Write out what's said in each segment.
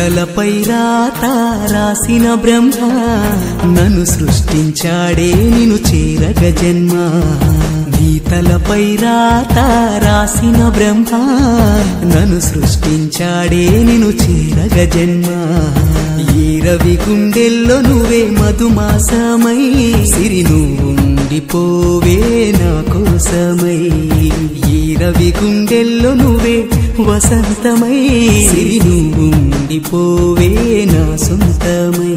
తలపై రాత రాసిన బ్రహ్మ నన్ను సృష్టించాడే నిన్ను చేరగ జన్మ నీ తలపై రాత రాసిన బ్రహ్మ నన్ను సృష్టించాడే నిన్ను చేరగ జన్మ ఈ రవి గుండెల్లో నువ్వే మధుమాసమై సిరి నువ్వుండిపోవే నా కోసమై ఈ రవి గుండెల్లో నువ్వే వసంతమై సిరి నువ్వుండిపోవే నా సొంతమై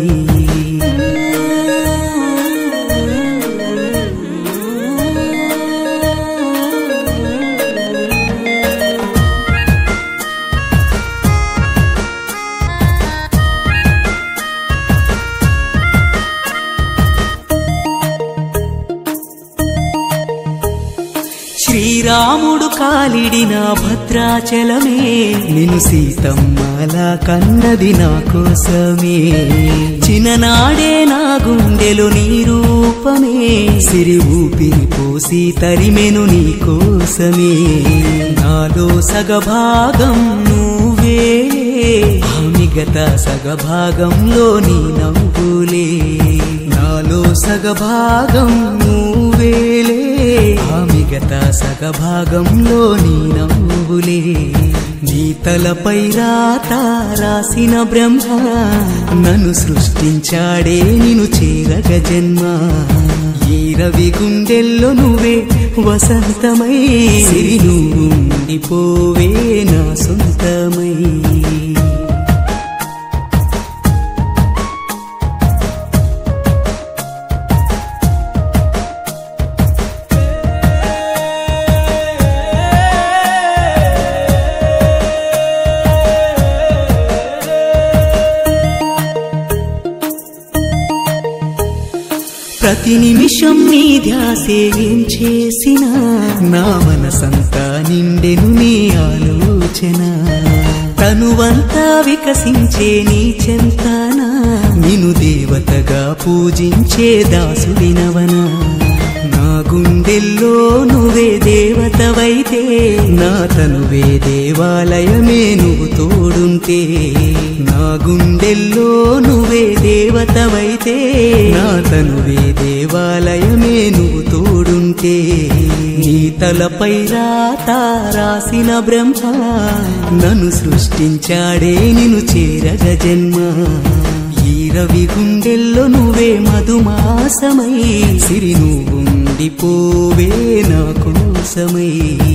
శ్రీరాముడు కాలిడిన భద్రాచలమే నిన్ను సీతమ్మలా కన్నది నా కోసమే చిన్ననాడే నా గుండెలు నీ రూపమే సిరి ఊపిరి పోసి తరిమెను నీ కోసమే నాలో సగభాగం నువ్వే ఆ మిగత సగభాగంలో నీ నవ్వులే నాలో సగభాగం నువ్వేలే ఆ మిగత సగభాగంలో నీ నవ్వులే నీ తలపై రాత రాసిన బ్రహ్మ నన్ను సృష్టించాడే నిన్ను చేరగ జన్మ ఈ రవి గుండెల్లో నువ్వే వసంతమై సిరి నువ్వుండిపోవే నా సొంతమై ప్రతి నిమిషం నీ ధ్యాసే ఏం చేసినా నా మనసంతా నిండెను నీ ఆలోచన తనువంతా వికసించే నీ చెంతనా నిను దేవతగా పూజించే దాసుడినవనా నా గుండెల్లో నువ్వే దేవతవైతే నా తనువే దేవాలయమే నువ్వు తోడుంటే నా గుండెల్లో నువ్వే దేవతవైతే నా తనువే దేవాలయమే నువ్వు తోడుంటే నీ తలపై రాత రాసిన బ్రహ్మ నన్ను సృష్టించాడే నిన్ను చేరగ జన్మ ఈ రవి గుండెల్లో నువ్వే మధుమాసమై సిరి నువ్వుండిపోవే నా కోసమై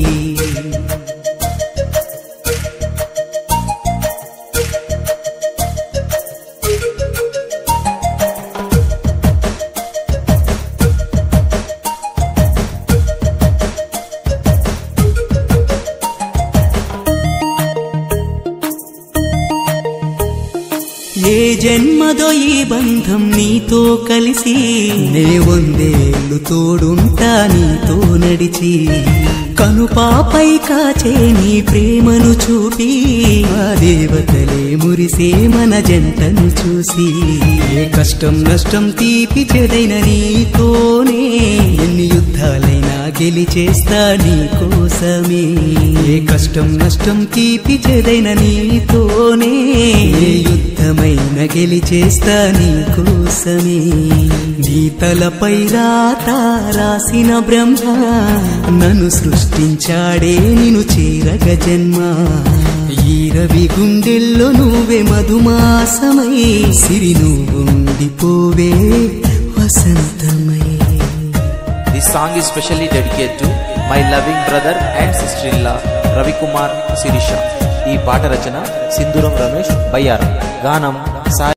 ఏ జన్మదో ఈ బంధం నీతో కలిసి నే వందేళ్ళు తోడుంటా నీతో నడిచి కనుపాపై కాచే నీ ప్రేమను చూపి ఆ దేవతలే మురిసే మన జంటను చూసి ఏ కష్టం నష్టం తీపి చెదైన నీతోనే ఎన్ని యుద్ధాలైనా గెలిచేస్తా నీ కోసమే ఏ కష్టం నష్టం తీపి చెదైన నీతోనే ఏ యుద్ధమైన గెలిచేస్తా నీ కోసమే నీ తలపై రాత రాసిన బ్రహ్మ నన్ను సృష్టించాడే నిన్ను చేరగ జన్మ ఈ రవి గుండెల్లో నువ్వే మధుమాసమై సిరి నువ్వుండిపోవే వసంతమై This song is specially dedicated to my loving brother and sister-in-law Ravikumar Sirisha ఈ పాట రచన సింధూరం రమేష్ బయ్యారం గానం సాయి